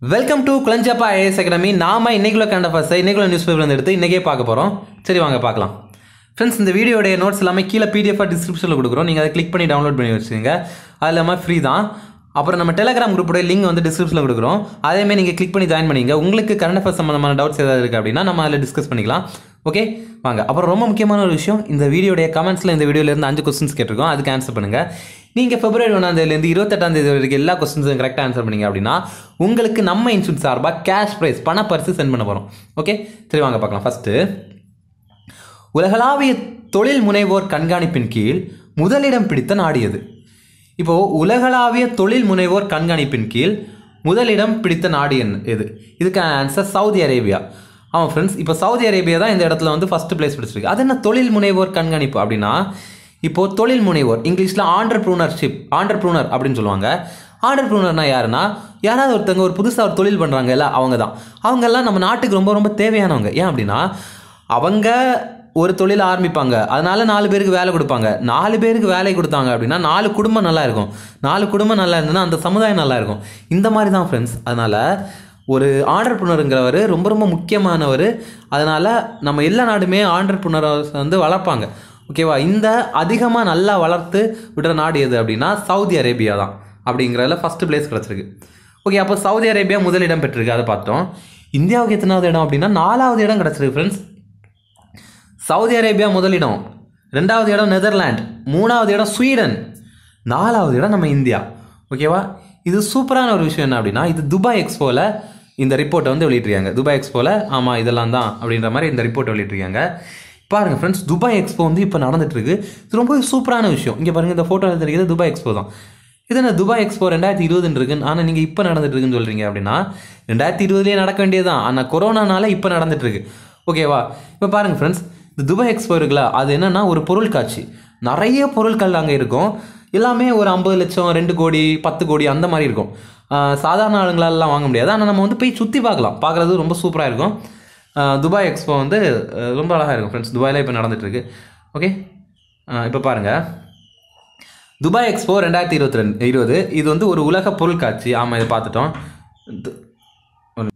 welcome to Kulanjappa IAS academy நாம இன்னைக்குள்ள கண்ட ஃபர்ஸ்ட் இன்னைக்குள்ள நியூஸ் பேப்பர் எடுத்து இன்னைக்கே பார்க்க போகிறோம் சரி வாங்க பார்க்கலாம் ஃப்ரெண்ட்ஸ் இந்த வீடியோடைய நோட்ஸ் எல்லாமே கீழே பிடிஎஃபாக டிஸ்கிரிப்ஷனில் கொடுக்குறோம் நீங்கள் அதை கிளிக் பண்ணி டவுன்லோட் பண்ணி வச்சுக்கோங்க அது இல்லாமல் ஃப்ரீ தான் அப்புறம் நம்ம டெலிகிராம் குரூப்போட லிங்க் வந்து டிஸ்கிரிப்ஷனில் கொடுக்குறோம் அதேமாதிரி நீங்கள் கிளிக் பண்ணி ஜாயின் பண்ணிங்க உங்களுக்கு கரண்ட் அஃபேர்ஸ் சம்மந்தமான டவுட்ஸ் ஏதாவது இருக்குது அப்படின்னா நம்ம அதில் டிஸ்கஸ் பண்ணிக்கலாம் ஓகே வாங்க அப்புறம் ரொம்ப முக்கியமான ஒரு விஷயம் இந்த வீடியோடைய கமெண்ட்ஸில் இந்த வீடியோலேருந்து அஞ்சு கொஸ்டின்ஸ் கேட்டிருக்கோம் அதுக்கு ஆன்சர் பண்ணுங்கள் நீங்கள் பிப்ரவரி ஒன்றாம் தேதியிலேருந்து இருபத்தெட்டாம் தேதி வரைக்கும் எல்லா கொஸ்டின்ஸும் கரெக்டாக ஆன்சர் பண்ணீங்க அப்படின்னா உங்களுக்கு நம்ம இன்சூரன்ஸ் சார்பாக கேஷ் ப்ரைஸ் பண பரிசு சென்ட் பண்ண போகிறோம் ஓகே சரி வாங்க பார்க்கலாம் ஃபஸ்ட்டு உலகளாவிய தொழில் முனைவோர் கண்காணிப்பின் கீழ் முதலிடம் பிடித்த நாடு எது இப்போ உலகளாவிய தொழில் முனைவோர் கண்காணிப்பின் கீழ் முதலிடம் பிடித்த நாடு என்ன எது இதுக்கான ஆன்சர் சவுதி அரேபியா ஆமாம் ஃப்ரெண்ட்ஸ் இப்போ சவுதி அரேபியா தான் இந்த இடத்துல வந்து ஃபர்ஸ்ட் பிளேஸ் பிடிச்சிருக்கு அது என்ன தொழில் முனைவோர் கண்காணிப்பு அப்படின்னா இப்போ தொழில் முனைவோர் இங்கிலீஷில் ஆண்டர்ப்ரூனர்ஷிப் ஆண்டர்ப்ரூனர் அப்படின்னு சொல்லுவாங்க ஆண்டர்ப்ரூனர்னா யாருன்னா யாராவது ஒருத்தவங்க ஒரு புதுசாக ஒரு தொழில் பண்ணுறாங்கல்ல அவங்க தான் அவங்கெல்லாம் நம்ம நாட்டுக்கு ரொம்ப ரொம்ப தேவையானவங்க ஏன் அப்படின்னா அவங்க ஒரு தொழில் ஆரம்பிப்பாங்க அதனால நாலு பேருக்கு வேலை கொடுப்பாங்க நாலு பேருக்கு வேலை கொடுத்தாங்க அப்படின்னா நாலு குடும்பம் நல்லா இருக்கும் நாலு குடும்பம் நல்லா இருந்ததுன்னா அந்த சமுதாயம் நல்லா இருக்கும் இந்த மாதிரி தான் ஃப்ரெண்ட்ஸ் அதனால் ஒரு ஆண்டர்புனருங்கிறவர் ரொம்ப ரொம்ப முக்கியமானவர் அதனால் நம்ம எல்லா நாடுமே ஆண்டர்புனரை வந்து வளர்ப்பாங்க ஓகேவா இந்த அதிகமாக நல்லா வளர்த்து விடுற நாடு எது அப்படின்னா சவுதி அரேபியா தான் அப்படிங்கிறதுல ஃபஸ்ட்டு பிளேஸ் கிடச்சிருக்கு ஓகே அப்போ சவுதி அரேபியா முதலிடம் பெற்றிருக்கு அதை பார்த்தோம் இந்தியாவுக்கு எத்தனாவது இடம் அப்படின்னா நாலாவது இடம் கிடச்சிருக்கு ஃப்ரெண்ட்ஸ் சவுதி அரேபியா முதலிடம் ரெண்டாவது இடம் நெதர்லாண்ட் மூணாவது இடம் ஸ்வீடன் நாலாவது இடம் நம்ம இந்தியா ஓகேவா இது சூப்பரான ஒரு விஷயம் என்ன அப்படின்னா இது துபாய் எக்ஸ்போவில் இந்த ரிப்போர்ட்டை வந்து வெளியிட்டிருக்காங்க துபாய் எக்ஸ்போவில் ஆமாம் இதெல்லாம் தான் அப்படின்ற மாதிரி இந்த ரிப்போர்ட்டை வெளியிட்டிருக்காங்க பாருங்கள் ஃப்ரெண்ட்ஸ் துபாய் எக்ஸ்போ வந்து இப்போ நடந்துட்டுருக்கு இது ரொம்ப சூப்பரான விஷயம் இங்கே பாருங்கள் இந்த ஃபோட்டோவில் தெரியுது துபாய் எக்ஸ்போ தான் இது என்ன துபாய் எக்ஸ்போ ரெண்டாயிரத்தி இருபதுன்னு இருக்குன்னு ஆனால் நீங்கள் இப்போ நடந்துட்டு இருக்குன்னு சொல்கிறீங்க அப்படின்னா ரெண்டாயிரத்தி இருபதுலேயே நடக்க வேண்டியது தான் ஆனால் கொரோனானால இப்போ நடந்துட்டு இருக்கு ஓகேவா இப்போ பாருங்கள் ஃப்ரெண்ட்ஸ் இந்த துபாய் எக்ஸ்போ இருக்குல்ல அது என்னன்னா ஒரு பொருள் காட்சி நிறைய பொருட்கள் அங்கே இருக்கும் எல்லாமே ஒரு ஐம்பது லட்சம் ரெண்டு கோடி பத்து கோடி அந்த மாதிரி இருக்கும் ஆஹ் சாதாரண ஆளுங்களாலாம் வாங்க முடியாது ஆனால் நம்ம வந்து போய் சுற்றி பார்க்கலாம் பார்க்குறது ரொம்ப சூப்பராக இருக்கும் ஆஹ் துபாய் எக்ஸ்போ வந்து அஹ் ரொம்ப அழகாக இருக்கும் ஃப்ரெண்ட்ஸ் துபாயில் இப்போ நடந்துட்டுருக்கு ஓகே இப்போ பாருங்கள் துபாய் எக்ஸ்போ ரெண்டாயிரத்தி இருபத்தி ரெண்டு இருபது இது வந்து ஒரு உலக பொருள் காட்சி ஆமாம் இதை பார்த்துட்டோம் இது- ஒரு-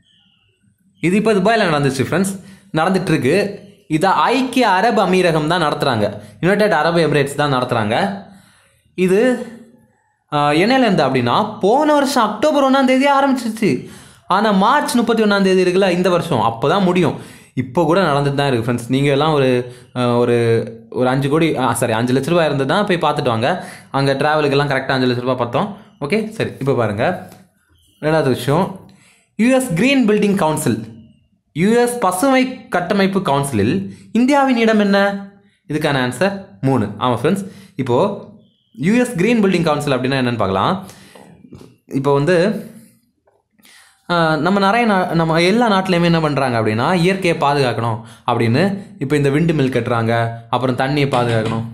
இது இப்போ துபாயில் நடந்துச்சு ஃப்ரெண்ட்ஸ் நடந்துட்டுருக்கு இதை ஐக்கிய அரபு அமீரகம் தான் நடத்துகிறாங்க யுனைடெட் அரபு எமிரேட்ஸ் தான் நடத்துகிறாங்க இது ஆஹ், என்னையிலேருந்து அப்படின்னா போன வருஷம் அக்டோபர் ஒன்றாம் தேதி ஆரம்பிச்சிருச்சு ஆனால் மார்ச் முப்பத்தி ஒன்றாம் தேதி இருக்குல்ல இந்த வருஷம் அப்போ தான் முடியும் இப்போ கூட நடந்துட்டு தான் இருக்குது ஃப்ரெண்ட்ஸ் நீங்கள் எல்லாம் ஒரு ஆஹ், ஒரு ஒரு அஞ்சு கோடி சாரி அஞ்சு லட்ச ரூபாய் இருந்ததுன்னா போய் பார்த்துட்டு வாங்க அங்கே ட்ராவலுக்கெல்லாம் கரெக்டாக அஞ்சு லட்ச ரூபாய் பார்த்தோம் ஓகே சரி இப்போ பாருங்கள் ரெண்டாவது விஷயம் US green building council US பசுமை கட்டமைப்பு கவுன்சிலில் இந்தியாவின் இடம் என்ன இதுக்கான ஆன்சர் மூணு ஆமாம் ஃப்ரெண்ட்ஸ் இப்போது யுஎஸ் கிரீன் பில்டிங் கவுன்சில் அப்படின்னா என்னன்னு பார்க்கலாம் இப்போ வந்து ஆஹ், நம்ம நிறைய நா நம்ம எல்லா நாட்டிலையுமே என்ன பண்ணுறாங்க அப்படின்னா இயற்கையை பாதுகாக்கணும் அப்படின்னு இப்போ இந்த விண்டு மில் கட்டுறாங்க அப்புறம் தண்ணியை பாதுகாக்கணும்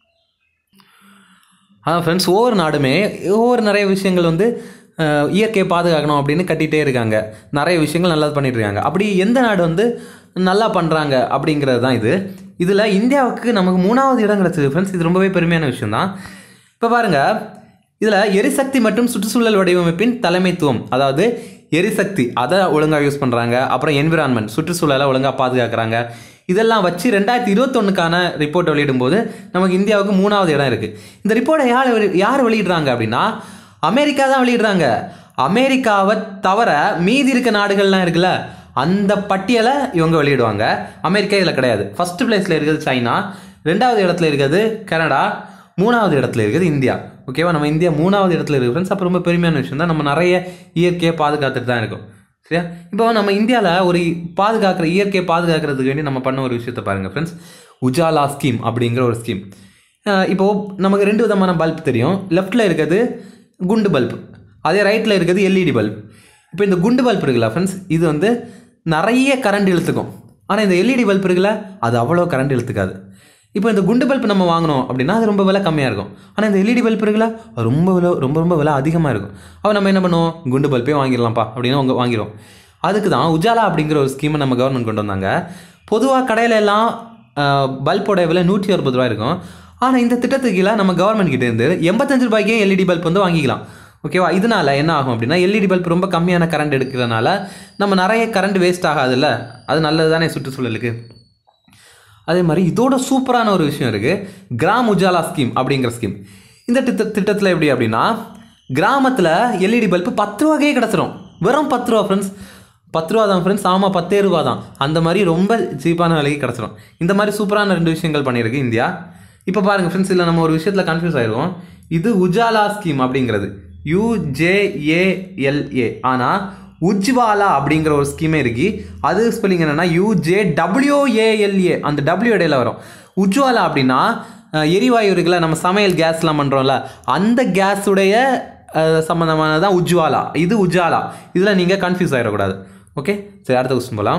அதான் ஃப்ரெண்ட்ஸ் ஒவ்வொரு நாடுமே ஒவ்வொரு நிறைய விஷயங்கள் வந்து அஹ், இயற்கையை பாதுகாக்கணும் அப்படின்னு கட்டிகிட்டே இருக்காங்க நிறைய விஷயங்கள் நல்லா பண்ணிட்டு இருக்காங்க அப்படி எந்த நாடு வந்து நல்லா பண்ணுறாங்க அப்படிங்கிறது தான் இது இதில் இந்தியாவுக்கு நமக்கு மூணாவது இடம் கிடச்சிது ஃப்ரெண்ட்ஸ் இது ரொம்பவே பெருமையான விஷயம் தான் இப்போ பாருங்கள் இதில் எரிசக்தி மற்றும் சுற்றுச்சூழல் வடிவமைப்பின் தலைமைத்துவம் அதாவது எரிசக்தி அதை ஒழுங்காக யூஸ் பண்ணுறாங்க அப்புறம் என்விரான்மெண்ட் சுற்றுச்சூழலை ஒழுங்காக பாதுகாக்கிறாங்க இதெல்லாம் வச்சு ரெண்டாயிரத்தி இருபத்தொன்னுக்கான ரிப்போர்ட் வெளியிடும்போது நமக்கு இந்தியாவுக்கு மூணாவது இடம் இருக்குது இந்த ரிப்போர்ட்டை யார் வெளி- யார் வெளியிடுறாங்க அப்படின்னா அமெரிக்கா தான் வெளியிடுறாங்க அமெரிக்காவை தவிர மீதி இருக்க நாடுகள்லாம் இருக்குல்ல அந்த பட்டியலை இவங்க வெளியிடுவாங்க அமெரிக்கா இதில் கிடையாது ஃபர்ஸ்ட் பிளேஸில் இருக்கிறது சைனா ரெண்டாவது இடத்துல இருக்கிறது கனடா மூணாவது இடத்துல இருக்குது இந்தியா ஓகேவா நம்ம இந்தியா மூணாவது இடத்துல இருக்கு ஃப்ரெண்ட்ஸ் அப்போ ரொம்ப பெருமையான விஷயம் தான் நம்ம நிறைய இயற்கையை பாதுகாத்துட்டு தான் இருக்கோம் சரியா இப்போ நம்ம இந்தியாவில் ஒரு பாதுகாக்கிற இயற்கையை பாதுகாக்கிறதுக்கு வேண்டி நம்ம பண்ண ஒரு விஷயத்தை பாருங்கள் ஃப்ரெண்ட்ஸ் உஜாலா ஸ்கீம் அப்படிங்கிற ஒரு ஸ்கீம் இப்போ நமக்கு ரெண்டு விதமான பல்ப் தெரியும் லெஃப்ட்டில் இருக்கிறது குண்டு பல்ப் அதே ரைட்டில் இருக்கிறது எல்இடி பல்ப் இப்போ இந்த குண்டு பல்ப் இருக்குல்ல ஃப்ரெண்ட்ஸ் இது வந்து நிறைய கரண்ட் இழுத்துக்கும் ஆனால் இந்த எல்இடி பல்ப் இருக்குல்ல அது அவ்வளோ கரண்ட் இழுத்துக்காது இப்போ இந்த குண்டு பல்ப் நம்ம வாங்கினோம் அப்படின்னா அது ரொம்ப விலை கம்மியாக இருக்கும் ஆனால் இந்த எல்இடி பல்ப் இருக்குல்ல அது ரொம்ப விலை ரொம்ப ரொம்ப விலை அதிகமாக இருக்கும் அப்போ நம்ம என்ன பண்ணுவோம் குண்டு பல்பே வாங்கிடலாம்ப்பா அப்படின்னு அவங்க வாங்கிடுவோம் அதுக்கு தான் உஜாலா அப்படிங்கிற ஒரு ஸ்கீமை நம்ம கவர்மெண்ட் கொண்டு வந்தாங்க பொதுவாக கடையில எல்லாம் பல்போட விலை நூற்றி அறுபது ரூபாய் இருக்கும் ஆனால் இந்த திட்டத்துக்கு கீழே நம்ம கவர்மெண்ட் கிட்ட இருந்து எண்பத்தஞ்சு ரூபாய்க்கே எல்இடி பல்ப் வந்து வாங்கிக்கலாம் ஓகேவா இதனால என்ன ஆகும் அப்படின்னா எல்இடி பல்ப் ரொம்ப கம்மியான கரண்ட் எடுக்கிறதுனால நம்ம நிறைய கரண்ட் வேஸ்ட் ஆகாதுல்ல அது நல்லது தானே சுற்றுச்சூழலுக்கு அதே மாதிரி இதோட சூப்பரான ஒரு விஷயம் இருக்குது கிராம் உஜாலா ஸ்கீம் அப்படிங்கிற ஸ்கீம் இந்த திட்ட திட்டத்தில் எப்படி அப்படின்னா கிராமத்தில் எல்இடி பல்பு பத்து ரூபாக்கே கிடச்சிரும் வெறும் பத்து ரூபா ஃப்ரெண்ட்ஸ் பத்து ரூபா தான் ஃப்ரெண்ட்ஸ் ஆமாம் பத்தே ரூபா தான் அந்த மாதிரி ரொம்ப சீப்பான விலைக்கு கிடச்சிரும் இந்த மாதிரி சூப்பரான ரெண்டு விஷயங்கள் பண்ணியிருக்கு இந்தியா இப்போ பாருங்கள் ஃப்ரெண்ட்ஸ் இல்லை நம்ம ஒரு விஷயத்தில் கன்ஃபியூஸ் ஆயிடுவோம் இது உஜாலா ஸ்கீம் அப்படிங்கிறது யூஜேஏஎல்ஏ ஆனால் உஜ்வாலா அப்படிங்கிற ஒரு ஸ்கீமே இருக்கு அது ஸ்பெல்லிங் என்னன்னா யூஜே டபிள்யூஏஎல்ஏ அந்த டபிள்யூ இடையில வரும் உஜ்வாலா அப்படின்னா அஹ், எரிவாயு இருக்குல்ல நம்ம சமையல் கேஸ்லாம் பண்ணுறோம்ல அந்த கேஸுடைய சம்மந்தமானதான் உஜ்வாலா இது உஜாலா இதில் நீங்கள் கன்ஃபியூஸ் ஆகிடக்கூடாது ஓகே சரி அடுத்த கொஸ்டின் போகலாம்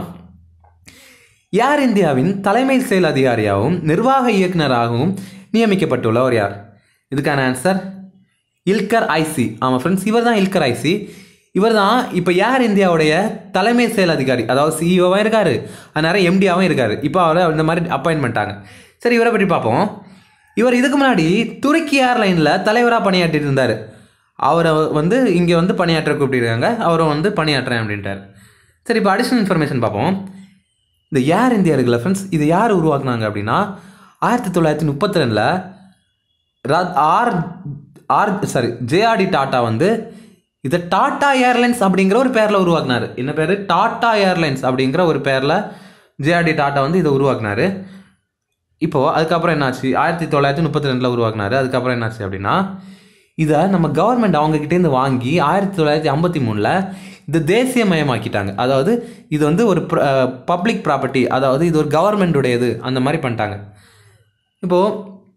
யார் இந்தியாவின் தலைமை செயல் அதிகாரியாகவும் நிர்வாக இயக்குனராகவும் நியமிக்கப்பட்டுள்ளவர் யார் இதுக்கான ஆன்சர் இல்கர் ஐசி ஆமாம் ஃப்ரெண்ட்ஸ் இவர் தான் இல்கர் ஐசி இவர் தான் இப்போ யார் இந்தியாவுடைய தலைமை செயல் அதிகாரி அதாவது சிஇஓவாக இருக்காரு அது நிறைய எம்டியாகவும் இருக்காரு இப்போ அவரை இந்த மாதிரி அப்பாயின்ட் பண்ணிட்டாங்க சரி இவரை பற்றி பார்ப்போம் இவர் இதுக்கு முன்னாடி துருக்கி ஏர்லைனில் தலைவராக பணியாற்றிட்டு இருந்தார் அவரை வந்து இங்கே வந்து பணியாற்ற கூப்பிட்டுருக்காங்க அவரை வந்து பணியாற்றுறேன் அப்படின்ட்டார் சரி இப்போ அடிஷ்னல் இன்ஃபர்மேஷன் பார்ப்போம் இந்த ஏர் இந்தியா இருக்குல்ல ஃப்ரெண்ட்ஸ் இது யார் உருவாக்குனாங்க அப்படின்னா ஆயிரத்தி தொள்ளாயிரத்தி முப்பத்தி ரெண்டில் R R sorry JRD Tata வந்து இதை டாட்டா ஏர்லைன்ஸ் அப்படிங்கிற ஒரு பேரில் உருவாக்குனாரு என்ன பேர் டாட்டா ஏர்லைன்ஸ் அப்படிங்கிற ஒரு பேரில் ஜேஆர்டி டாட்டா வந்து இதை உருவாக்குனாரு இப்போது அதுக்கப்புறம் என்னாச்சு ஆயிரத்தி தொள்ளாயிரத்தி முப்பத்தி ரெண்டில் உருவாக்குனாரு அதுக்கப்புறம் என்னாச்சு அப்படின்னா இதை நம்ம கவர்மெண்ட் அவங்கக்கிட்டேருந்து வாங்கி ஆயிரத்தி தொள்ளாயிரத்தி ஐம்பத்தி மூணில் இந்த தேசியமயமாக்கிட்டாங்க அதாவது இது வந்து ஒரு பப்ளிக் ப்ராப்பர்ட்டி அதாவது இது ஒரு கவர்மெண்ட்டுடையது அந்த மாதிரி பண்ணிட்டாங்க இப்போது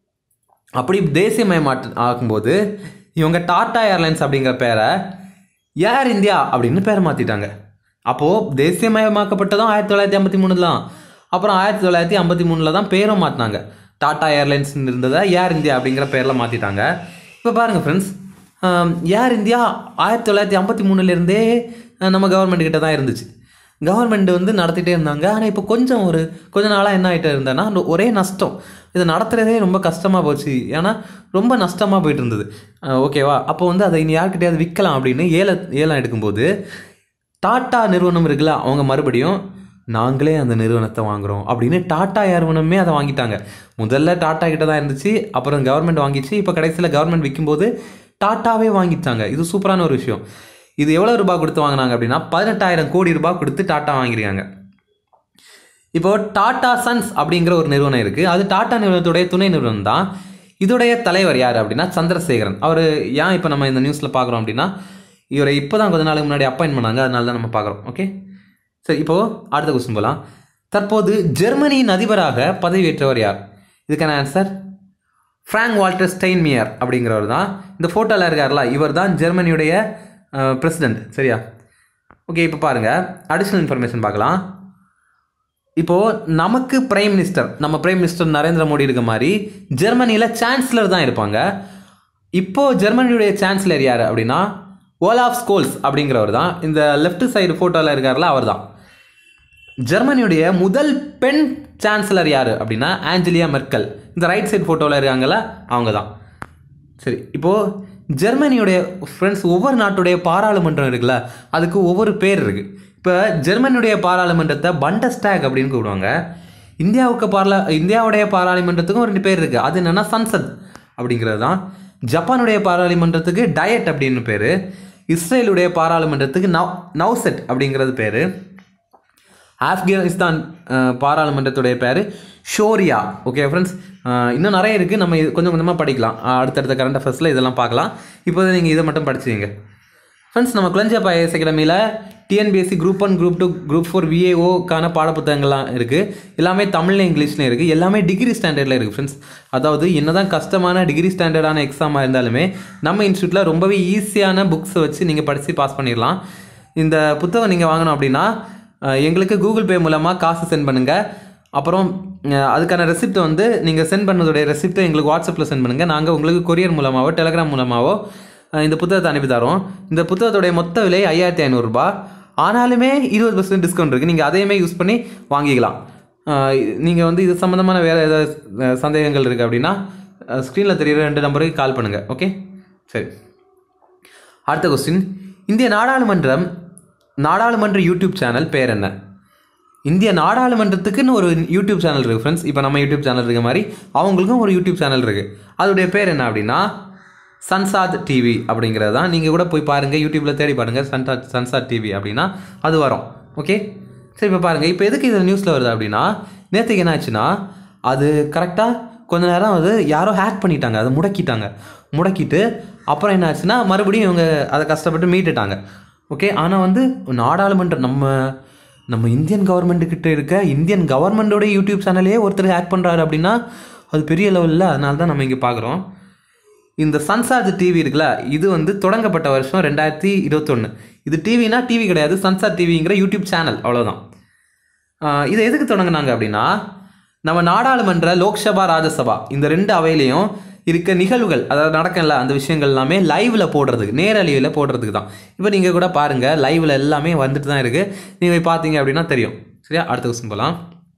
அப்படி தேசியமயமாட்டு ஆக்கும்போது இவங்க டாடா ஏர்லைன்ஸ் அப்படிங்கிற பேரை ஏர் இந்தியா அப்படின்னு பேரை மாற்றிட்டாங்க அப்போது தேசியமயமாக்கப்பட்டதும் ஆயிரத்தி தொள்ளாயிரத்தி ஐம்பத்தி மூணு தான் அப்புறம் ஆயிரத்தி தொள்ளாயிரத்தி ஐம்பத்தி மூணில் தான் பேரும் மாற்றினாங்க டாடா ஏர்லைன்ஸ் இருந்ததை ஏர் இந்தியா அப்படிங்கிற பேரில் மாற்றிட்டாங்க இப்போ பாருங்கள் ஃப்ரெண்ட்ஸ் ஏர் இந்தியா ஆயிரத்தி தொள்ளாயிரத்தி ஐம்பத்தி மூணுலேருந்தே நம்ம கவர்மெண்ட் கிட்ட தான் இருந்துச்சு கவர்மெண்ட் வந்து நடத்திட்டே இருந்தாங்க ஆனால் இப்போ கொஞ்சம் ஒரு கொஞ்ச நாளாக என்ன ஆகிட்டே இருந்தேன்னா ஒரே நஷ்டம் இதை நடத்துகிறதே ரொம்ப கஷ்டமாக போச்சு ஏன்னா ரொம்ப நஷ்டமாக போயிட்டு இருந்தது அஹ் ஓகேவா அப்போ வந்து அதை இனி யார்கிட்டயாவது விற்கலாம் அப்படின்னு ஏல ஏலம் எடுக்கும்போது டாட்டா நிறுவனம் இருக்குல்ல அவங்க மறுபடியும் நாங்களே அந்த நிறுவனத்தை வாங்குறோம் அப்படின்னு டாட்டா நிறுவனமே அதை வாங்கிட்டாங்க முதல்ல டாட்டா கிட்ட தான் இருந்துச்சு அப்புறம் கவர்மெண்ட் வாங்கிச்சு இப்போ கடைசியில் கவர்மெண்ட் விற்கும்போது டாட்டாவே வாங்கிட்டாங்க இது சூப்பரான ஒரு விஷயம் இது எவ்வளோ ரூபாய் கொடுத்து வாங்கினாங்க அப்படின்னா பதினெட்டாயிரம் கோடி ரூபாய் கொடுத்து டாட்டா வாங்கியிருக்காங்க இப்போ டாடா சன்ஸ் அப்படிங்கிற ஒரு நிறுவனம் இருக்குது அது டாடா நிறுவனத்துடைய துணை நிறுவனம் தான் இதோடைய தலைவர் யார் அப்படின்னா சந்திரசேகரன் அவர் ஏன் இப்போ நம்ம இந்த நியூஸில் பார்க்குறோம் அப்படின்னா இவரை இப்போ தான் கொஞ்ச நாளுக்கு முன்னாடி அப்பாயின்ட் பண்ணாங்க அதனால தான் நம்ம பார்க்குறோம் ஓகே சரி இப்போது அடுத்த கொஸ்டின் போகலாம் தற்போது ஜெர்மனியின் அதிபராக பதவியேற்றவர் யார் இதுக்கான ஆன்சர் ஃப்ராங்க் வால்டர் ஸ்டெயின்மியர் அப்படிங்கிறவர் தான் இந்த ஃபோட்டோவில் இருக்கார்ல இவர் தான் ஜெர்மனியுடைய பிரசிடென்ட் சரியா ஓகே இப்போ பாருங்கள் அடிஷ்னல் இன்ஃபர்மேஷன் பார்க்கலாம் இப்போது நமக்கு பிரைம் மினிஸ்டர் நம்ம பிரைம் மினிஸ்டர் நரேந்திர மோடி இருக்க மாதிரி ஜெர்மனியில் சான்சலர் தான் இருப்பாங்க இப்போது ஜெர்மனியுடைய சான்சலர் யார் அப்படின்னா ஓலாஃப் ஸ்கோல்ஸ் அப்படிங்கிறவர் தான் இந்த லெஃப்ட் சைடு ஃபோட்டோவில் இருக்கார்ல அவர் தான் ஜெர்மனியுடைய முதல் பெண் சான்சலர் யார் அப்படின்னா ஆஞ்சலியா மெர்க்கல் இந்த ரைட் சைடு ஃபோட்டோவில் இருக்காங்கல்ல அவங்க தான் சரி இப்போது ஜெர்மனியுடைய ஃப்ரெண்ட்ஸ் ஒவ்வொரு நாட்டுடைய பாராளுமன்றம் இருக்குல்ல அதுக்கு ஒவ்வொரு பேர் இருக்குது இப்போ ஜெர்மனியுடைய பாராளுமன்றத்தை பண்டஸ்டாக் அப்படின்னு கூப்பிடுவாங்க இந்தியாவுக்கு பார்லா இந்தியாவுடைய பாராளுமன்றத்துக்கும் ரெண்டு பேர் இருக்குது அது என்னென்னா சன்சத் அப்படிங்கிறது தான் ஜப்பானுடைய பாராளுமன்றத்துக்கு டயட் அப்படின்னு பேர் இஸ்ரேலுடைய பாராளுமன்றத்துக்கு நவ் நவ்செட் அப்படிங்கிறது பேர் ஆப்கானிஸ்தான் அஹ், பாராளுமன்றத்துடைய பேர் ஷோரியா ஓகே ஃப்ரெண்ட்ஸ் இன்னும் நிறைய இருக்குது நம்ம இது கொஞ்சம் கொஞ்சமாக படிக்கலாம் அஹ், அடுத்தடுத்த கரண்ட் அஃபேர்ஸில் இதெல்லாம் பார்க்கலாம் இப்போ நீங்கள் இதை மட்டும் படிச்சுங்க ஃப்ரெண்ட்ஸ் நம்ம குளஞ்சப்பா ஐஎஸ் அகாடமியில் TNPSC group one group two group four விஏஓக்கான பாடப்புத்தகங்கள்லாம் இருக்குது எல்லாமே தமிழ்ல இங்கிலீஷ்லையும் இருக்குது எல்லாமே டிகிரி ஸ்டாண்டர்டில் இருக்குது ஃப்ரெண்ட்ஸ் அதாவது என்னதான் கஷ்டமான டிகிரி ஸ்டாண்டர்டான எக்ஸாமாக இருந்தாலுமே நம்ம இன்ஸ்டியூட்டில் ரொம்பவே ஈஸியான புக்ஸை வச்சு நீங்கள் படித்து பாஸ் பண்ணிடலாம் இந்த புத்தகம் நீங்கள் வாங்கணும் அப்படின்னா அஹ், எங்களுக்கு கூகுள் பே மூலமாக காசு சென்ட் பண்ணுங்கள் அப்புறம் அஹ், அதுக்கான ரெசிப்ட் வந்து நீங்கள் சென்ட் பண்ணதுடைய ரெசிப்ட்டை எங்களுக்கு வாட்ஸ்அப்பில் சென்ட் பண்ணுங்கள் நாங்கள் உங்களுக்கு கொரியர் மூலமாகவோ டெலகிராம் மூலமாகவோ அஹ், இந்த புத்தகத்தை அனுப்பி தரோம் இந்த புத்தகத்துடைய மொத்த விலை ஐயாயிரத்தி ஐநூறுரூபா ஆனாலுமே இருபது பர்சன்ட் டிஸ்கவுண்ட் இருக்குது நீங்கள் அதையுமே யூஸ் பண்ணி வாங்கிக்கலாம் நீங்கள் வந்து இது சம்மந்தமான வேறு ஏதாவது அஹ், சந்தேகங்கள் இருக்குது அப்படின்னா ஸ்க்ரீனில் தெரியுற ரெண்டு நம்பருக்கு கால் பண்ணுங்கள் ஓகே சரி அடுத்த கொஸ்டின் இந்திய நாடாளுமன்றம் நாடாளுமன்ற யூடியூப் சேனல் பேர் என்ன இந்திய நாடாளுமன்றத்துக்குன்னு ஒரு யூடியூப் சேனல் இருக்குது ஃப்ரெண்ட்ஸ் இப்போ நம்ம யூடியூப் சேனல் இருக்க மாதிரி அவங்களுக்கும் ஒரு யூடியூப் சேனல் இருக்குது அதோடைய பேர் என்ன அப்படின்னா சன்சாத் டிவி அப்படிங்கிறது தான் நீங்கள் கூட போய் பாருங்கள் யூடியூப்பில் தேடி பாருங்கள் சன்சாத் சன்சாத் டிவி அப்படின்னா அது வரும் ஓகே சரி இப்போ பாருங்கள் இப்போ எதுக்கு இது நியூஸில் வருது அப்படின்னா நேற்றுக்கு என்ன ஆச்சுன்னா அது கரெக்டாக கொஞ்ச நேரம் அது யாரோ ஹேக் பண்ணிட்டாங்க அதை முடக்கிட்டாங்க முடக்கிட்டு அப்புறம் என்ன ஆச்சுன்னா மறுபடியும் இவங்க அதை கஷ்டப்பட்டு மீட்டுட்டாங்க ஓகே ஆனால் வந்து நாடாளுமன்றம் நம்ம நம்ம இந்தியன் கவர்மெண்ட் கிட்ட இருக்க இந்தியன் கவர்மெண்டோட யூடியூப் சேனலையே ஒருத்தர் ஹேக் பண்ணுறாரு அப்படின்னா அது பெரிய லெவலில் அதனால தான் நம்ம இங்கே பார்க்குறோம் இந்த சன்சார்ஜ் டிவி இருக்குல்ல இது வந்து தொடங்கப்பட்ட வருஷம் ரெண்டாயிரத்தி இருபத்தொன்று இது டிவினா டிவி கிடையாது சன்சார் டிவிங்கிற யூடியூப் சேனல் அவ்வளோதான் ஆஹ் இதை எதுக்கு தொடங்குனாங்க அப்படின்னா நம்ம நாடாளுமன்ற லோக்சபா ராஜ்யசபா இந்த ரெண்டு அவையிலையும் இருக்க நிகழ்வுகள் அதாவது நடக்கல அந்த விஷயங்கள் எல்லாமே லைவ்ல போடுறதுக்கு நேரலையில் போடுறதுக்கு தான் இப்போ நீங்கள் கூட பாருங்க லைவ்ல எல்லாமே வந்துட்டு தான் இருக்கு நீங்கள் பார்த்தீங்க அப்படின்னா தெரியும் சரியா அடுத்த கொஸ்டின் போகலாம்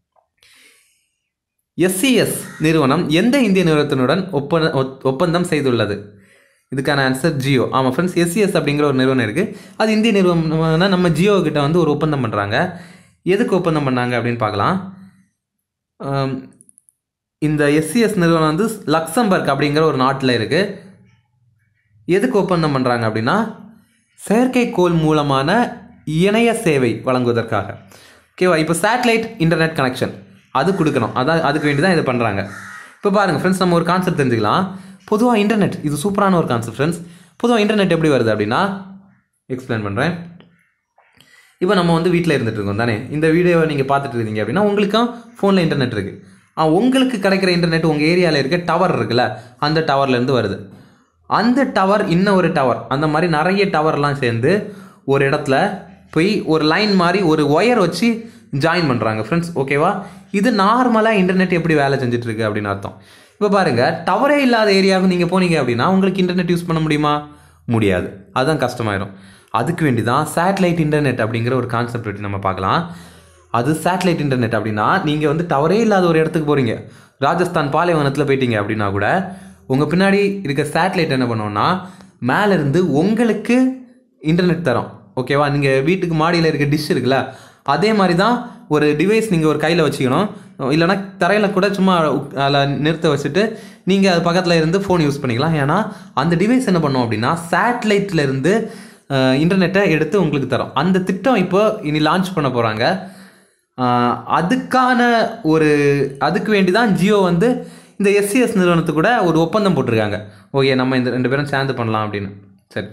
எஸ்சிஎஸ் நிறுவனம் எந்த இந்திய நிறுவனத்தினுடன் ஒப்பந்த ஒத்- ஒப்பந்தம் செய்துள்ளது இதுக்கான ஆன்சர் ஜியோ ஆமாம் ஃப்ரெண்ட்ஸ் எஸ்சிஎஸ் அப்படிங்கிற ஒரு நிறுவனம் இருக்குது அது இந்திய நிறுவனம்னா நம்ம ஜியோ கிட்ட வந்து ஒரு ஒப்பந்தம் பண்ணுறாங்க எதுக்கு ஒப்பந்தம் பண்ணாங்க அப்படின்னு பார்க்கலாம் ஆம், இந்த எஸ்சிஎஸ் நிறுவனம் வந்து லக்சம்பர்க் அப்படிங்கிற ஒரு நாட்டில் இருக்குது எதுக்கு ஒப்பந்தம் பண்ணுறாங்க அப்படின்னா செயற்கைக்கோள் மூலமான இணைய சேவை வழங்குவதற்காக ஓகேவா இப்போ சேட்டலைட் இன்டர்நெட் கனெக்ஷன் அது கொடுக்கணும் அதான் அதுக்கு வேண்டி தான் இதை பண்ணுறாங்க இப்போ பாருங்கள் ஃப்ரெண்ட்ஸ் நம்ம ஒரு கான்செப்ட் தெரிஞ்சுக்கலாம் பொதுவாக இன்டர்நெட் இது சூப்பரான ஒரு கான்செப்ட் ஃப்ரெண்ட்ஸ் பொதுவாக இன்டர்நெட் எப்படி வருது அப்படின்னா எக்ஸ்பிளைன் பண்ணுறேன் இப்போ நம்ம வந்து வீட்டில் இருந்துட்டு இருக்கோம் தானே இந்த வீடியோவை நீங்கள் பார்த்துட்டு இருக்கீங்க அப்படின்னா உங்களுக்கும் ஃபோனில் இன்டர்நெட் இருக்குது ஆ உங்களுக்கு கிடைக்கிற இன்டர்நெட் உங்கள் ஏரியாவில் இருக்க டவர் இருக்குல்ல அந்த டவர்லேருந்து வருது அந்த டவர் இன்னும் ஒரு டவர் அந்த மாதிரி நிறைய டவர்லாம் சேர்ந்து ஒரு இடத்துல போய் ஒரு லைன் மாதிரி ஒரு ஒயர் வச்சு ஜாயின் பண்ணுறாங்க ஃப்ரெண்ட்ஸ் ஓகேவா இது நார்மலாக இன்டர்நெட் எப்படி வேலை செஞ்சுட்டு இருக்கு அப்படின்னு அர்த்தம் இப்போ பாருங்கள் டவரே இல்லாத ஏரியாவுக்கு நீங்கள் போனீங்க அப்படின்னா உங்களுக்கு இன்டர்நெட் யூஸ் பண்ண முடியுமா முடியாது அதுதான் கஷ்டமாயிரும் அதுக்கு வேண்டி தான் சேட்டலைட் இன்டர்நெட் அப்படிங்கிற ஒரு கான்செப்ட் பற்றி நம்ம பார்க்கலாம் அது சேட்டலைட் இன்டர்நெட் அப்படின்னா நீங்கள் வந்து டவரே இல்லாத ஒரு இடத்துக்கு போகிறீங்க ராஜஸ்தான் பாலைவனத்தில் போயிட்டீங்க அப்படின்னா கூட உங்கள் பின்னாடி இருக்க சேட்டலைட் என்ன பண்ணுவோம்னா மேலே இருந்து உங்களுக்கு இன்டர்நெட் தரும் ஓகேவா நீங்கள் வீட்டுக்கு மாடியில் இருக்க டிஷ் இருக்குல்ல அதே மாதிரி தான் ஒரு டிவைஸ் நீங்கள் ஒரு கையில் வச்சுக்கணும் இல்லைனா தரையில் கூட சும்மா அதில் நிறுத்த வச்சுட்டு நீங்கள் அது பக்கத்தில் இருந்து ஃபோன் யூஸ் பண்ணிக்கலாம் ஏன்னா அந்த டிவைஸ் என்ன பண்ணும் அப்படின்னா சேட்டலைட்ல இருந்து இன்டர்நெட்டை எடுத்து உங்களுக்கு தரும் அந்த திட்டம் இப்போ இனி லான்ச் பண்ண போகிறாங்க அதுக்கான ஒரு அதுக்கு வேண்டி தான் ஜியோ வந்து இந்த எஸ்சிஎஸ் நிறுவனத்து கூட ஒரு ஒப்பந்தம் போட்டிருக்காங்க ஓகே நம்ம இந்த ரெண்டு பேரும் சேர்ந்து பண்ணலாம் அப்படின்னு சரி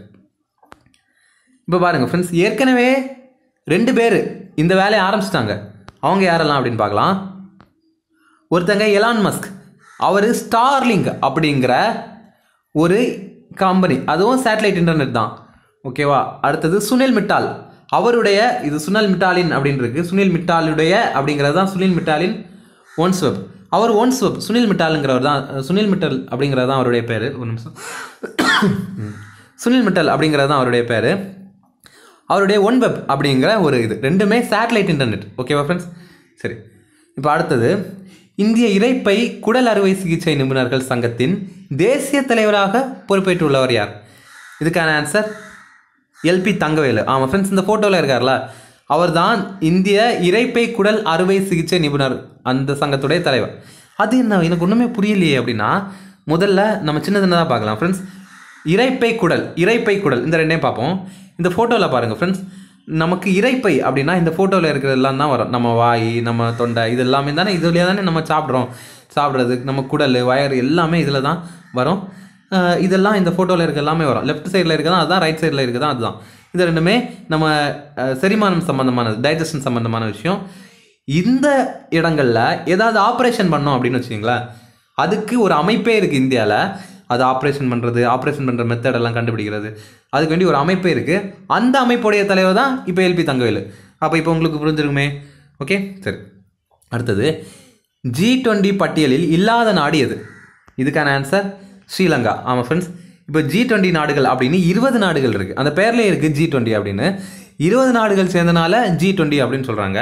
இப்போ பாருங்கள் ஃப்ரெண்ட்ஸ் ஏற்கனவே ரெண்டு பேர் இந்த வேலையை ஆரம்பிச்சிட்டாங்க அவங்க யாரெல்லாம் அப்படின்னு பார்க்கலாம் ஒருத்தங்க எலான் மஸ்க் அவர் ஸ்டார்லிங்க் அப்படிங்கிற ஒரு கம்பெனி அதுவும் சேட்டலைட் இன்டர்நெட் தான் ஓகேவா அடுத்தது சுனில் மிட்டால் அவருடைய இது சுனில் மிட்டாலின் அப்படின்னு இருக்கு சுனில் மிட்டாலுடைய அப்படிங்கிறது தான் சுனில் மிட்டாலின் ஒன்ஸ்வெப் அவர் ஒன்ஸ்வெப் சுனில் மிட்டாலுங்கிறவர் தான் சுனில் மிட்டல் அப்படிங்கிறது தான் அவருடைய பேர் ஒரு நிமிஷம் சுனில் மிட்டல் அப்படிங்கிறது தான் அவருடைய பேர் அவருடைய ஒன் வெப் அப்படிங்கிற ஒரு இது ரெண்டுமே சேட்டலைட் இன்டர்நெட் ஓகேவா ஃப்ரெண்ட்ஸ் சரி இப்போ அடுத்தது இந்திய இரைப்பை குடல் அறுவை சிகிச்சை நிபுணர்கள் சங்கத்தின் தேசிய தலைவராக பொறுப்பேற்றுள்ளவர் யார் இதுக்கான ஆன்சர் எல்பி தங்கவேலு ஆமாம் ஃப்ரெண்ட்ஸ் இந்த ஃபோட்டோவில் இருக்கார்ல அவர்தான் இந்திய இரைப்பை குடல் அறுவை சிகிச்சை நிபுணர் அந்த சங்கத்துடைய தலைவர் அது என்ன எனக்கு ஒன்றுமே புரியலையே அப்படின்னா முதல்ல நம்ம சின்ன சின்னதாக பார்க்கலாம் ஃப்ரெண்ட்ஸ் இரைப்பை குடல் இரைப்பை குடல் இந்த ரெண்டையும் பார்ப்போம் இந்த ஃபோட்டோவில் பாருங்கள் ஃப்ரெண்ட்ஸ் நமக்கு இரைப்பை அப்படின்னா இந்த ஃபோட்டோவில் இருக்கிறதெல்லாம் தான் வரும் நம்ம வாய் நம்ம தொண்டை இது எல்லாமே தானே இதுலேயே தானே நம்ம சாப்பிட்றோம் சாப்பிட்றது நம்ம குடல் வயறு எல்லாமே இதில் தான் வரும் அஹ் இதெல்லாம் இந்த ஃபோட்டோவில் இருக்க எல்லாமே வரும் லெஃப்ட் சைடில் இருக்கதான் அதுதான் ரைட் சைடில் இருக்கதான் அதுதான் இது ரெண்டுமே நம்ம அஹ், செரிமானம் சம்மந்தமானது டைஜஷன் சம்மந்தமான விஷயம் இந்த இடங்களில் ஏதாவது ஆப்ரேஷன் பண்ணோம் அப்படின்னு வச்சுக்கிங்களேன் அதுக்கு ஒரு அமைப்பே இருக்குது இந்தியாவில் அது ஆப்ரேஷன் பண்ணுறது ஆப்ரேஷன் பண்ணுற மெத்தட் எல்லாம் கண்டுபிடிக்கிறது அதுக்கு வேண்டி ஒரு அமைப்பே இருக்குது அந்த அமைப்புடைய தலைவர் தான் இப்போ எல்பி தங்கவேலு அப்போ இப்போ உங்களுக்கு புரிஞ்சிருக்குமே ஓகே சரி அடுத்தது ஜி டுவெண்ட்டி பட்டியலில் இல்லாத நாடு எது இதுக்கான ஆன்சர் ஸ்ரீலங்கா ஆமாம் ஃப்ரெண்ட்ஸ் இப்போ ஜி டுவெண்ட்டி நாடுகள் அப்படின்னு இருபது நாடுகள் இருக்குது அந்த பேர்லேயே இருக்குது ஜி டுவெண்ட்டி அப்படின்னு இருபது நாடுகள் சேர்ந்தனால ஜி டுவெண்ட்டி அப்படின்னு சொல்கிறாங்க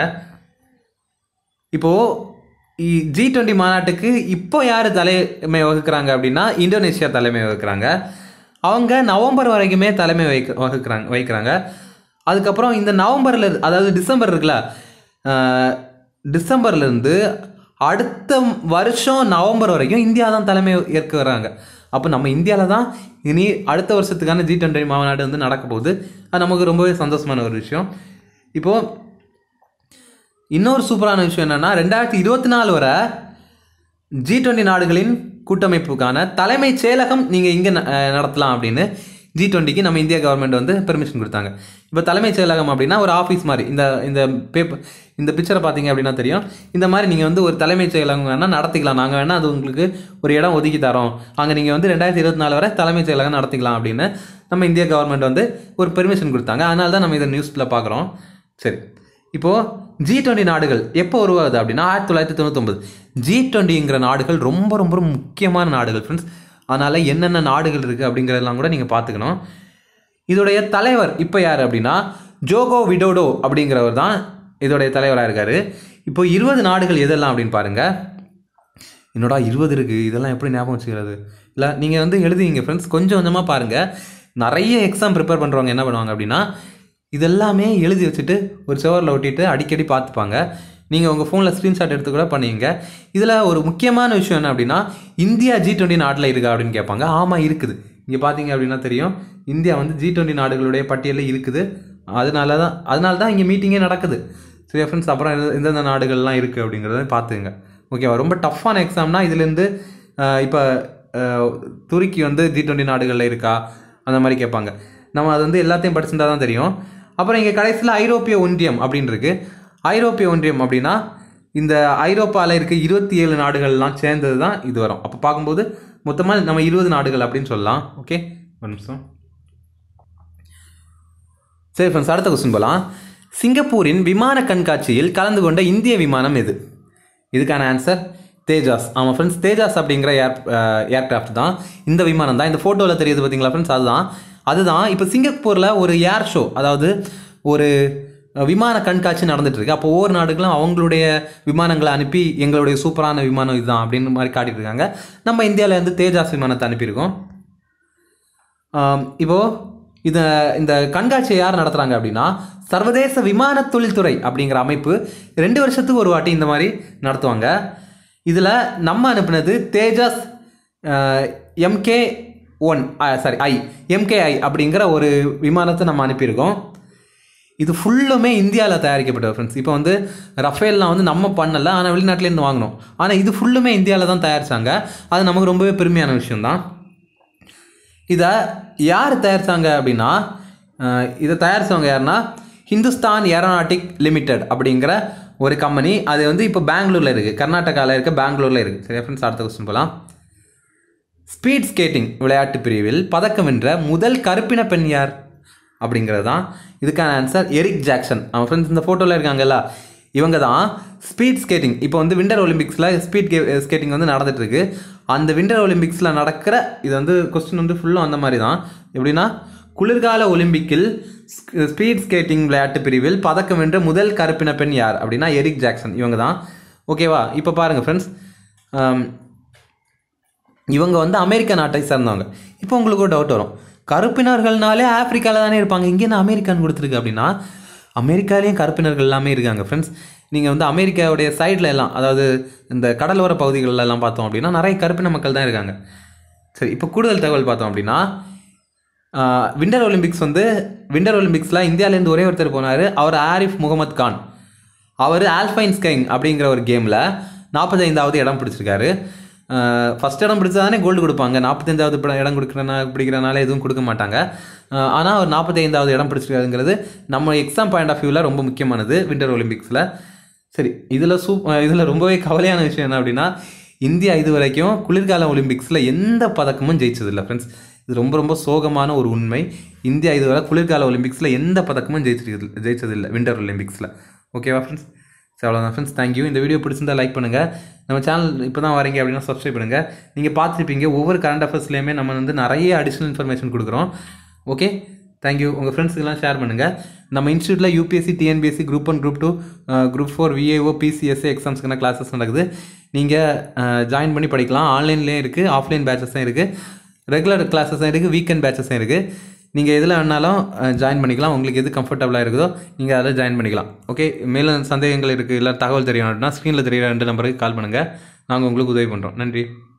இப்போது ஜி டுவெண்ட்டி மாநாட்டுக்கு இப்போ யார் தலைமை வகுக்கிறாங்க அப்படின்னா இந்தோனேஷியா தலைமை வகுக்கிறாங்க அவங்க நவம்பர் வரைக்குமே தலைமை வைக்க வகுக்கிறாங்க வைக்கிறாங்க அதுக்கப்புறம் இந்த நவம்பரில் அதாவது டிசம்பர் இருக்குல்ல ஆஹ், டிசம்பர்லேருந்து அடுத்த வருஷம் நவம்பர் வரைக்கும் இந்தியா தான் தலைமை ஏற்க வராங்க அப்போ நம்ம இந்தியாவில் தான் இனி அடுத்த வருஷத்துக்கான ஜி டுவெண்ட்டி மாநாடு வந்து நடக்க போகுது அது நமக்கு ரொம்பவே சந்தோஷமான ஒரு விஷயம் இப்போது இன்னொரு சூப்பரான விஷயம் என்னன்னா ரெண்டாயிரத்தி இருபத்தி நாலு வரை ஜி டுவெண்ட்டி நாடுகளின் கூட்டமைப்புக்கான தலைமைச் செயலகம் நீங்கள் இங்கே நடத்தலாம் அப்படின்னு ஜி டுவெண்ட்டிக்கு நம்ம இந்திய கவர்மெண்ட் வந்து பெர்மிஷன் கொடுத்தாங்க இப்போ தலைமைச் செயலகம் அப்படின்னா ஒரு ஆஃபீஸ் மாதிரி இந்த இந்த பேப்பர் இந்த பிக்சரை பார்த்தீங்க அப்படின்னா தெரியும் இந்த மாதிரி நீங்கள் வந்து ஒரு தலைமைச் செயலகம் வேணால் நடத்திக்கலாம் நாங்கள் வேணால் அது உங்களுக்கு ஒரு இடம் ஒதுக்கி தரோம் அங்கே நீங்கள் வந்து ரெண்டாயிரத்தி இருபத்தி நாலு வரை தலைமைச் செயலகம் நடத்திக்கலாம் அப்படின்னு நம்ம இந்திய கவர்மெண்ட் வந்து ஒரு பெர்மிஷன் கொடுத்தாங்க அதனால தான் நம்ம இதை நியூஸில் பார்க்குறோம் சரி இப்போது ஜி டுவெண்ட்டி நாடுகள் எப்போ உருவாகுது அப்படின்னா ஆயிரத்தி தொள்ளாயிரத்தி தொண்ணூத்தொம்பது ஜி டுவெண்ட்டிங்கிற நாடுகள் ரொம்ப ரொம்ப ரொம்ப முக்கியமான நாடுகள் ஃப்ரெண்ட்ஸ் அதனால் என்னென்ன நாடுகள் இருக்குது அப்படிங்கிறதெல்லாம் கூட நீங்கள் பார்த்துக்கணும் இதோடைய தலைவர் இப்போ யார் அப்படின்னா ஜோகோ விடோடோ அப்படிங்கிறவர் தான் இதோடைய தலைவராக இருக்கார் இப்போ இருபது நாடுகள் எதெல்லாம் அப்படின்னு பாருங்கள் என்னடா இருபது இருக்குது இதெல்லாம் எப்படி ஞாபகம் வச்சுக்கிறது இல்லை நீங்கள் வந்து எழுதுவீங்க ஃப்ரெண்ட்ஸ் கொஞ்சம் கொஞ்சமாக பாருங்கள் நிறைய எக்ஸாம் ப்ரிப்பேர் பண்ணுறவங்க என்ன பண்ணுவாங்க அப்படின்னா இதெல்லாமே எழுதி வச்சுட்டு ஒரு செவரில் ஒட்டிட்டு அடிக்கடி பார்த்துப்பாங்க நீங்கள் உங்கள் ஃபோனில் ஸ்க்ரீன்ஷாட் எடுத்து கூட பண்ணுவீங்க இதில் ஒரு முக்கியமான விஷயம் என்ன அப்படின்னா இந்தியா ஜி டுவெண்ட்டி நாட்டில் இருக்கா அப்படின்னு கேட்பாங்க ஆமாம் இருக்குது இங்கே பார்த்தீங்க அப்படின்னா தெரியும் இந்தியா வந்து ஜி டுவெண்ட்டி நாடுகளுடைய பட்டியலில் இருக்குது அதனால தான் அதனால தான் இங்கே மீட்டிங்கே நடக்குது சரியா ஃப்ரெண்ட்ஸ் அப்புறம் எந்த- எந்தெந்த நாடுகள்லாம் இருக்குது அப்படிங்கிறத பார்த்துங்க ஓகேவா ரொம்ப டஃப்பான எக்ஸாம்னா இதுலேருந்து இப்போ துருக்கி வந்து ஜி டுவெண்ட்டி நாடுகளில் இருக்கா அந்த மாதிரி கேட்பாங்க நம்ம அது வந்து எல்லாத்தையும் படிச்சிருந்தா தான் தெரியும் அப்புறம் இங்கே கடைசியில் ஐரோப்பிய ஒன்றியம் அப்படின்னு இருக்கு ஐரோப்பிய ஒன்றியம் அப்படின்னா இந்த ஐரோப்பாவில் இருக்க இருபத்தி ஏழு நாடுகள்லாம் சேர்ந்தது தான் இது வரும் அப்போ பார்க்கும்போது மொத்தமாக நம்ம இருபது நாடுகள் அப்படின்னு சொல்லலாம் ஓகே ஒரு நிமிஷம் சரி ஃப்ரெண்ட்ஸ் அடுத்த கொஸ்டின் போகலாம் சிங்கப்பூரின் விமான கண்காட்சியில் கலந்து கொண்ட இந்திய விமானம் எது இதுக்கான ஆன்சர் தேஜாஸ் ஆமாம் ஃப்ரெண்ட்ஸ் தேஜாஸ் அப்படிங்கிற ஏர் ஏர்கிராஃப்ட் தான் இந்த விமானம் தான் இந்த ஃபோட்டோவில் தெரியுது பார்த்தீங்களா ஃப்ரெண்ட்ஸ் அதுதான் அதுதான் இப்போ சிங்கப்பூரில் ஒரு ஏர் ஷோ அதாவது ஒரு அஹ், விமான கண்காட்சி நடந்துட்டு இருக்கு அப்போ ஒவ்வொரு நாடுகளும் அவங்களுடைய விமானங்களை அனுப்பி எங்களுடைய சூப்பரான விமானம் இதுதான் அப்படின்னு மாதிரி காட்டிட்டு இருக்காங்க நம்ம இந்தியாவில் இருந்து தேஜாஸ் விமானத்தை அனுப்பியிருக்கோம் ஆம், இப்போ இத இந்த கண்காட்சியை யார் நடத்துறாங்க அப்படின்னா சர்வதேச விமான தொழில்துறை அப்படிங்கிற அமைப்பு ரெண்டு வருஷத்துக்கு ஒரு வாட்டி இந்த மாதிரி நடத்துவாங்க இதில் நம்ம அனுப்புனது Tejas MK one sorry I MKI அப்படிங்கிற ஒரு விமானத்தை நம்ம அனுப்பியிருக்கோம் இது ஃபுல்லுமே இந்தியாவில் தயாரிக்கப்பட்ட ஃப்ரெண்ட்ஸ் இப்போ வந்து ரஃபேல்லாம் வந்து நம்ம பண்ணலை ஆனால் வெளிநாட்டிலேருந்து வாங்கினோம் ஆனால் இது ஃபுல்லுமே இந்தியாவில் தான் தயாரிச்சாங்க அது நமக்கு ரொம்பவே பெருமையான விஷயம்தான் இதை யார் தயாரிச்சாங்க அப்படின்னா அஹ், இதை தயாரிச்சவங்க யாருன்னா ஹிந்துஸ்தான் ஏரோநாட்டிக் லிமிடெட் அப்படிங்கிற ஒரு கம்பெனி அது வந்து இப்போ பெங்களூரில் இருக்குது கர்நாடகாவில் இருக்க பெங்களூரில் இருக்குது சரியா ஃப்ரெண்ட்ஸ் அடுத்த கொஸ்டின் போகலாம் ஸ்பீட் ஸ்கேட்டிங் விளையாட்டு பிரிவில் பதக்கம் வென்ற முதல் கருப்பின பெண் யார் அப்படிங்கிறது தான் இதுக்கான ஆன்சர் எரிக் ஜாக்சன் அவன் ஃப்ரெண்ட்ஸ் இந்த ஃபோட்டோவில் இருக்காங்கல்ல இவங்க தான் ஸ்பீட் ஸ்கேட்டிங் இப்போ வந்து விண்டர் ஒலிம்பிக்ஸில் ஸ்பீட் ஸ்கேட்டிங் வந்து நடந்துட்டு இருக்கு அந்த விண்டர் ஒலிம்பிக்ஸில் நடக்கிற இது வந்து கொஸ்டின் வந்து ஃபுல்லும் அந்த மாதிரி தான் எப்படின்னா குளிர்கால ஒலிம்பிக்கில் ஸ்பீட் ஸ்கேட்டிங் விளையாட்டு பிரிவில் பதக்கம் வென்ற முதல் கருப்பின பெண் யார் அப்படின்னா எரிக் ஜாக்சன் இவங்க தான் ஓகேவா இப்போ பாருங்கள் ஃப்ரெண்ட்ஸ் இவங்க வந்து அமெரிக்க நாட்டை சேர்ந்தவங்க இப்போ உங்களுக்கு ஒரு டவுட் வரும் கருப்பினர்கள்னாலே ஆப்பிரிக்காவில் தானே இருப்பாங்க இங்கே என்ன அமெரிக்கான்னு கொடுத்துருக்கு அப்படின்னா அமெரிக்காலேயும் கருப்பினர்கள் எல்லாமே இருக்காங்க ஃப்ரெண்ட்ஸ் நீங்கள் வந்து அமெரிக்காவுடைய சைடில் எல்லாம் அதாவது இந்த கடலோர பகுதிகளில் எல்லாம் பார்த்தோம் அப்படின்னா நிறைய கருப்பின மக்கள் தான் இருக்காங்க சரி இப்போ கூடுதல் தகவல் பார்த்தோம் அப்படின்னா விண்டர் ஒலிம்பிக்ஸ் வந்து விண்டர் ஒலிம்பிக்ஸில் இந்தியாவிலேருந்து ஒரே ஒருத்தர் போனார் அவர் ஆரிஃப் முகமது கான் அவர் ஆல்ஃபைன் ஸ்கைங் அப்படிங்கிற ஒரு கேமில் நாற்பத்தைந்தாவது இடம் பிடிச்சிருக்காரு ஃபஸ்ட் இடம் பிடிச்சதானே கோல்டு கொடுப்பாங்க நாற்பத்தஞ்சாவது பட- இடம் கொடுக்குறனா பிடிக்கிறனால எதுவும் கொடுக்க மாட்டாங்க ஆனால் அவர் நாற்பத்தைந்தாவது இடம் பிடிச்சிருக்காருங்கிறது நம்ம எக்ஸாம் பாயிண்ட் ஆஃப் வியூவில் ரொம்ப முக்கியமானது விண்டர் ஒலிம்பிக்ஸில் சரி இதில் சூப் இதில் ரொம்பவே கவலையான விஷயம் என்ன அப்படின்னா இந்தியா இது வரைக்கும் குளிர்கால ஒலிம்பிக்ஸில் எந்த பதக்கமும் ஜெயிச்சதில்லை ஃப்ரெண்ட்ஸ் இது ரொம்ப ரொம்ப சோகமான ஒரு உண்மை இந்தியா இதுவரை குளிர்கால ஒலிம்பிக்ஸில் எந்த பதக்கமும் ஜெயிச்சிருக்கிறது ஜெயிச்சதில்லை விண்டர் ஒலிம்பிக்ஸில் ஓகேவா ஃப்ரெண்ட்ஸ் சரி அவ்வளோதான் ஃப்ரெண்ட்ஸ் தேங்க்யூ இந்த வீடியோ பிடிச்சிருந்தா லைக் பண்ணுங்கள் நம்ம சேனல் இப்போ தான் வரீங்க அப்படின்னா சப்ஸ்கிரைப் பண்ணுங்கள் நீங்கள் பார்த்துருப்பீங்க ஒவ்வொரு கரண்ட் அஃபேர்ஸ்லேயுமே நம்ம வந்து நிறைய அடிஷ்னல் இன்ஃபர்மேஷன் கொடுக்குறோம் ஓகே தேங்க்யூ உங்கள் ஃப்ரெண்ட்ஸுக்கெல்லாம் ஷேர் பண்ணுங்கள் நம்ம இன்ஸ்டியூட்டில் UPSC TNPSC group one group two group four VAO PCSC எக்ஸாம்ஸ்க்கான கிளாஸஸ் நடக்குது நீங்கள் ஜாயின் பண்ணி படிக்கலாம் ஆன்லைன்லேயும் இருக்குது ஆஃப்லைன் பேச்சஸும் இருக்குது ரெகுலர் கிளாஸஸும் இருக்குது வீக்கெண்ட் பேட்சஸும் இருக்குது நீங்கள் எதில் வேணாலும் ஜாயின் பண்ணிக்கலாம் உங்களுக்கு எது கம்ஃபர்டபுளாக இருக்குதோ நீங்கள் அதில் ஜாயின் பண்ணிக்கலாம் ஓகே மேலும் சந்தேகங்கள் இருக்குது இல்லை தகவல் தெரியணும் அப்படின்னா ஸ்க்ரீனில் தெரியுற ரெண்டு நம்பருக்கு கால் பண்ணுங்கள் நாங்கள் உங்களுக்கு உதவி பண்ணுறோம் நன்றி